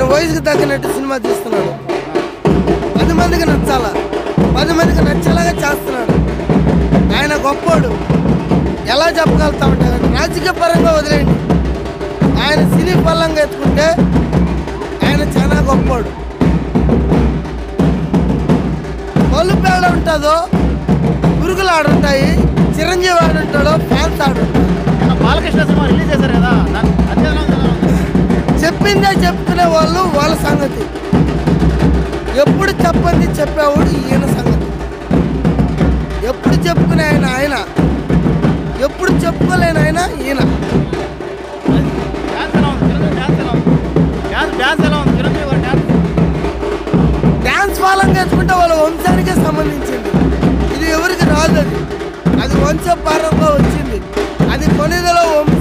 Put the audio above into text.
వయసుకు తగ్గినట్టు సినిమా తీస్తున్నాడు పది మందికి నచ్చాలా పది మందికి నచ్చేలాగా చేస్తున్నాడు ఆయన గొప్పోడు ఎలా చెప్పగలుగుతామంటే అంటే రాజకీయ పరంగా వదిలేయండి ఆయన సినీ పల్లంగా ఎత్తుకుంటే ఆయన చాలా గొప్పోడు కొలుపు ఆడ ఉంటుందో పురుగులు ఆడుంటాయి చిరంజీవి ఆడుంటాడో ఫ్యాన్స్ ఆడుంటాడు మన బాలకృష్ణ సినిమా రిలీజ్ చేశారు కదా దాని అది ఎలా ఉంది, ఎలా ఉంది? చెప్పిందే చెప్పుకునే వాళ్ళు వాళ్ళ సంగతి ఎప్పుడు చెప్పండి చెప్పేవాడు ఈయన సంగతి ఎప్పుడు చెప్పుకునే ఆయన ఆయన ఎప్పుడు చెప్పుకోలేని ఆయన ఈయన డ్యాన్స్ ఎలా ఉంది చిరంజీవి డ్యాన్స్ ఎలా ఉంది డ్యాన్స్ డ్యాన్స్ ఎలా ఉంది చిరంజీవి గారి డ్యాన్స్ డ్యాన్స్ వాళ్ళని చేసుకుంటే వాళ్ళ వంశానికే సంబంధించింది ఇది ఎవరికి రాదు అది అది వంశపారంగా వచ్చింది అది కొనిదలో వంశ